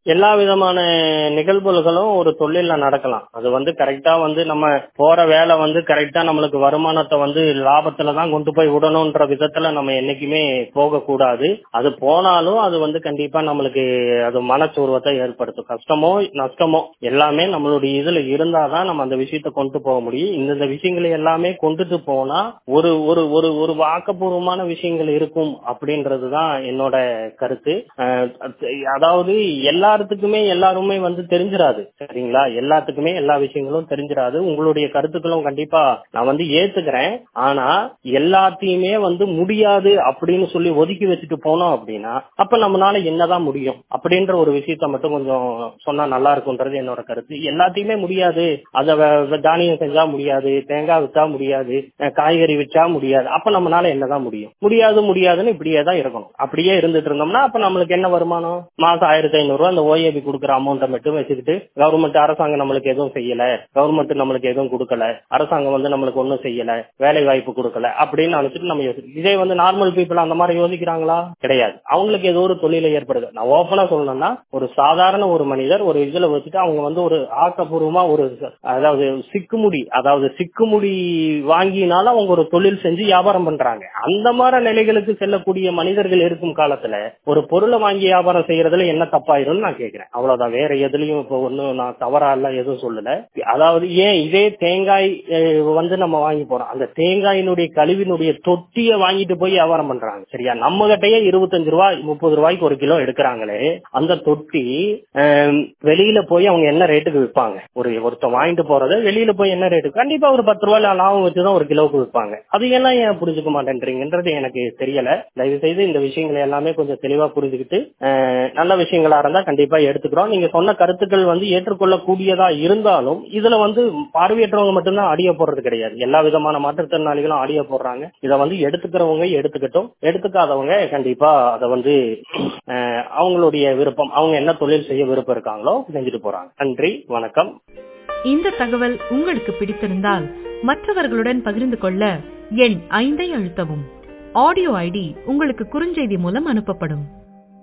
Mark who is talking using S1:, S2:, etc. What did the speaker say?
S1: எல்லா விதமான நிகழ்வுகளும் ஒரு தொழில்ல நடக்கலாம் அது வந்து கரெக்டா வந்து நம்ம போற வேலை வந்து கரெக்டா நம்மளுக்கு வருமானத்தை வந்து லாபத்துல தான் கொண்டு போய் விடணும்ன்ற விதத்துல நம்ம என்னைக்குமே போக கூடாது அது போனாலும் அது வந்து கண்டிப்பா நம்மளுக்கு அது மனச்சோர்வத்தை ஏற்படுத்தும் கஷ்டமோ நஷ்டமோ எல்லாமே நம்மளுடைய இதுல இருந்தாதான் நம்ம அந்த விஷயத்த கொண்டு போக முடியும் இந்த விஷயங்களை எல்லாமே கொண்டுட்டு போனா ஒரு ஒரு ஒரு ஒரு ஆக்கப்பூர்வமான விஷயங்கள் இருக்கும் அப்படின்றதுதான் என்னோட கருத்து அஹ் அதாவது எல்லாத்துக்குமே எல்லாருமே வந்து தெரிஞ்சிராது சரிங்களா எல்லாத்துக்குமே எல்லா விஷயங்களும் தெரிஞ்சிராது உங்களுடைய கருத்துக்களும் கண்டிப்பா நான் வந்து ஏத்துக்கிறேன் ஆனா எல்லாத்தையுமே வந்து முடியாது அப்படின்னு சொல்லி ஒதுக்கி வச்சுட்டு போனோம் அப்படின்னா அப்ப நம்மளால என்னதான் முடியும் அப்படின்ற ஒரு விஷயத்த மட்டும் கொஞ்சம் சொன்னா நல்லா இருக்கும்ன்றது என்னோட கருத்து எல்லாத்தையுமே முடியாது அத வ- தானியம் செஞ்சா முடியாது தேங்காய் விற்றா முடியாது அஹ் காய்கறி விற்றா முடியாது அப்ப நம்மளால என்னதான் முடியும் முடியாது முடியாதுன்னு இப்படியே தான் இருக்கணும் அப்படியே இருந்துட்டு இருந்தோம்னா அப்ப நம்மளுக்கு என்ன வருமானம் மாசம் ஆயிரத்தி ஐநூறு ரூபாய் அந்த ஓஏபி கொடுக்குற அமௌண்ட்டை மட்டும் வச்சுக்கிட்டு கவர்மெண்ட் அரசாங்கம் நம்மளுக்கு எதுவும் செய்யல கவர்மெண்ட் நம்மளுக்கு எதுவும் கொடுக்கல அரசாங்கம் வந்து நம்மளுக்கு ஒன்றும் செய்யல வேலை வாய்ப்பு கொடுக்கல அப்படின்னு நினைச்சிட்டு நம்ம யோசிக்கணும் இதே வந்து நார்மல் பீப்புள் அந்த மாதிரி யோசிக்கிறாங்களா கிடையாது அவங்களுக்கு ஏதோ ஒரு தொழிலை ஏற்படுது நான் ஓப்பனா சொல்லணும்னா ஒரு சாதாரண ஒரு மனிதர் ஒரு இதுல வச்சுட்டு அவங்க வந்து ஒரு ஆக்கப்பூர்வமா ஒரு அதாவது சிக்குமுடி அதாவது சிக்குமுடி வாங்கினாலும் அவங்க ஒரு தொழில் செஞ்சு வியாபாரம் பண்றாங்க அந்த மாதிரி நிலைகளுக்கு செல்லக்கூடிய மனிதர்கள் இருக்கும் காலத்துல ஒரு பொருளை வாங்கி வியாபாரம் செய்யறதுல என்ன தப்பாயிரும்னு நான் கேக்குறேன் அவ்வளவுதான் வேற எதுலயும் இப்போ ஒன்னும் நான் தவறா எல்லாம் எதுவும் சொல்லல அதாவது ஏன் இதே தேங்காய் அஹ், வந்து நம்ம வாங்கி போறோம் அந்த தேங்காயினுடைய கழிவினுடைய தொட்டியை வாங்கிட்டு போய் வியாபாரம் பண்றாங்க சரியா நம்ம கிட்டயே இருபத்தஞ்சு ரூபாய் முப்பது ரூபாய்க்கு ஒரு கிலோ எடுக்கிறாங்களே அந்த தொட்டி அஹ், வெளியில போய் அவங்க என்ன ரேட்டுக்கு விற்பாங்க ஒரு ஒருத்தன் வாங்கிட்டு போறத வெளியில போய் என்ன ரேட்டு கண்டிப்பா ஒரு பத்து ரூபாய் லாபம் வச்சுதான் ஒரு கிலோவுக்கு விற்பாங்க அது எல்லாம் ஏன் புரிஞ்சுக்க மாட்டேன்றீங்கன்றது எனக்கு தெரியல தயவு செய்து இந்த விஷயங்களை எல்லாமே கொஞ்சம் தெளிவா புரிஞ்சுக்கிட்டு அஹ், நல்ல விஷயங்களா இருந்தா கண்டிப்பா எடுத்துக்கிறோம் நீங்க சொன்ன கருத்துக்கள் வந்து ஏற்றுக்கொள்ளக்கூடியதா இருந்தாலும் இதுல வந்து பார்வையற்றவங்க மட்டும்தான் ஆடியோ போடுறது கிடையாது எல்லா விதமான மாற்றுத்திறனாளிகளும் ஆடியோ போடுறாங்க இதை வந்து எடுத்துக்கிறவங்க எடுத்துக்கட்டும் எடுத்துக்காதவங்க கண்டிப்பா அதை வந்து அஹ், அவங்களுடைய விருப்பம் அவங்க என்ன தொழில் செய்ய விருப்பம் இருக்காங்களோ செஞ்சுட்டு போறாங்க நன்றி வணக்கம்
S2: இந்த தகவல் உங்களுக்கு பிடித்திருந்தால் மற்றவர்களுடன் பகிர்ந்து கொள்ள எண் ஐந்தை அழுத்தவும் ஆடியோ ஐடி உங்களுக்கு குறுஞ்செய்தி மூலம் அனுப்பப்படும்